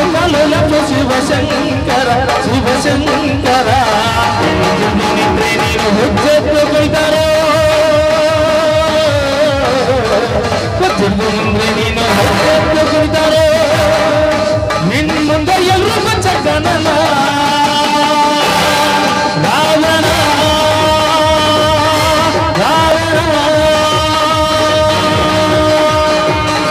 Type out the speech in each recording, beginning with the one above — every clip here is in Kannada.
ಕಾಲು ಲಕ್ಷ ಶಿವಶಂಕರ ಶಿವಶಂಕರ ನಿದ್ರೆ ನೀನು ಹುಚ್ಚೆತ್ತು ಕುಳಿತಾರೋ ಹುಚ್ಚೆತ್ತು ನಿದ್ರೆ ನೀನು ಹುಚ್ಚೆತ್ತು ಕುಳಿತಾರೋ ನಿನ್ ಮುಂದೆ ಎಲ್ಲರೂ ಬಚ್ಚಕ್ಕನಲ್ಲ ರಾವಣ ರಾವಣ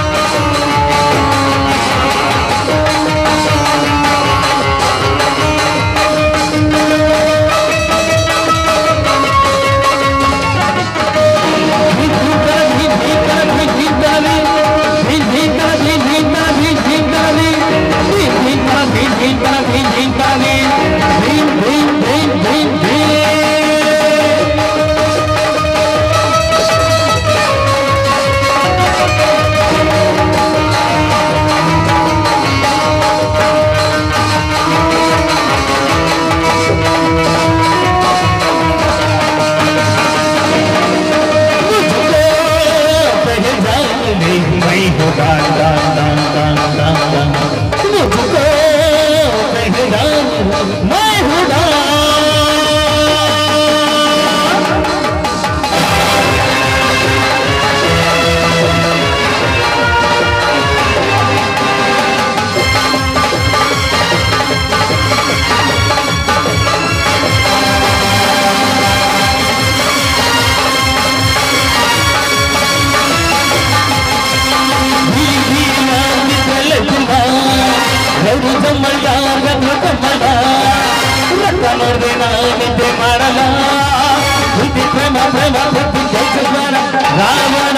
ನೋಡಿದೆ ನಿದ್ದೆ ಮಾಡಲ್ಲ ಬುದ್ಧಿ ಪ್ರೇಮ ಪ್ರೇಮ ಬುದ್ಧಿ ಜಯಿಸುತ್ತಾನ ರಾವಣ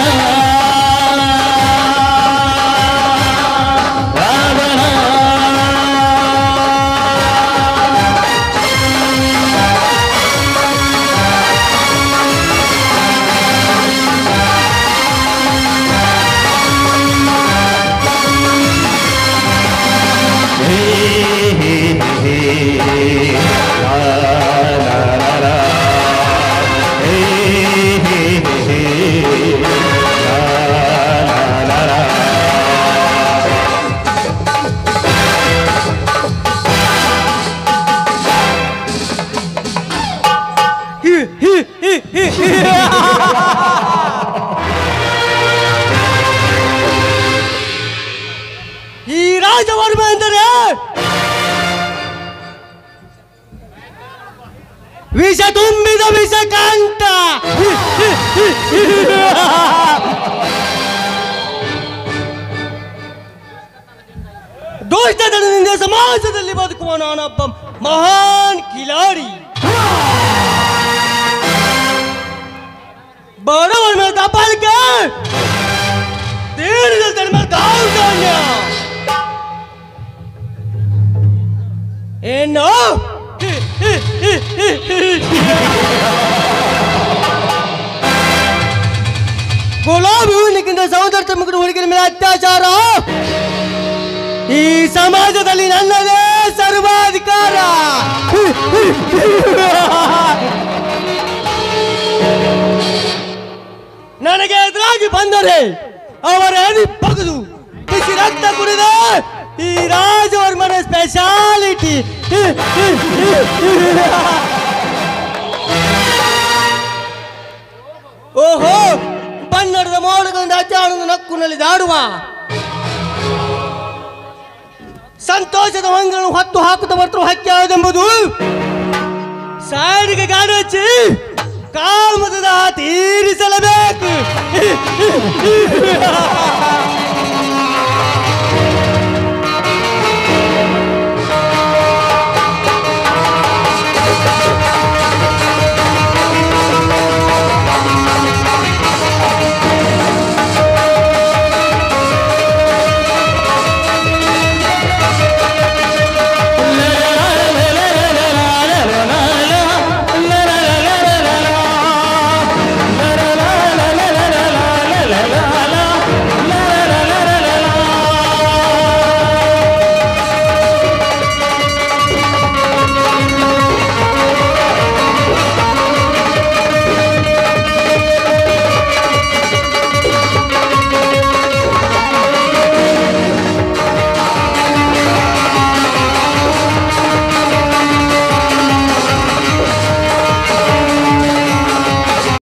ರಾವಣ ಈ ರಾಜವರ್ಮ ಎಂದರೆ ವಿಷ ತುಂಬಿದ ವಿಷಕಾಂತ ದುಷ್ಟತನದಿಂದ ಸಮಾಜದಲ್ಲಿ ಬದುಕುವ ನಾನೊಬ್ಬ ಮಹಾನ್ ಕಿಲಾಡಿ ಬಡವರ ಮೇಲೆ ದಬ್ಬಾಳಿಕೆ ದೇಣಿಗೆ ಮೇಲೆ ದೌರ್ಜನ್ಯ ಏನು ಗುಲಾಬಿ ಹೂವಿನಕ್ಕಿಂತ ಸೌಂದರ್ಯ ಮುಗಿದ ಹುಡುಗಿನ ಮೇಲೆ ಅತ್ಯಾಚಾರ ಈ ಸಮಾಜದಲ್ಲಿ ನನ್ನದೇ ಸರ್ವಾಧಿಕಾರ ನನಗೆ ಎದುರಾಗಿ ಬಂದರೆ ಅವರ ಅಡಿ ಬಗದು ಬಿಸಿ ರಕ್ತ ಕುಡಿದ ಈ ರಾಜವರ್ಮನ ಸ್ಪೆಷಾಲಿಟಿ ಓಹೋ ಬಣ್ಣದ ಮೋಡಗಳಿಂದ ಅಜ್ಜಾಣದ ನಕ್ಕುನಲ್ಲಿ ದಾಡುವ ಸಂತೋಷದ ಮಂಗಳನ್ನು ಹೊತ್ತು ಹಾಕುತ್ತ ಬರ್ತರು ಹಕ್ಕಿ ಯಾವುದೆಂಬುದು ಸಾರಿಗೆ ಗಾಡಿ ಹಚ್ಚಿ ಕಾಮದ ತೀರಿಸಲೇಬೇಕು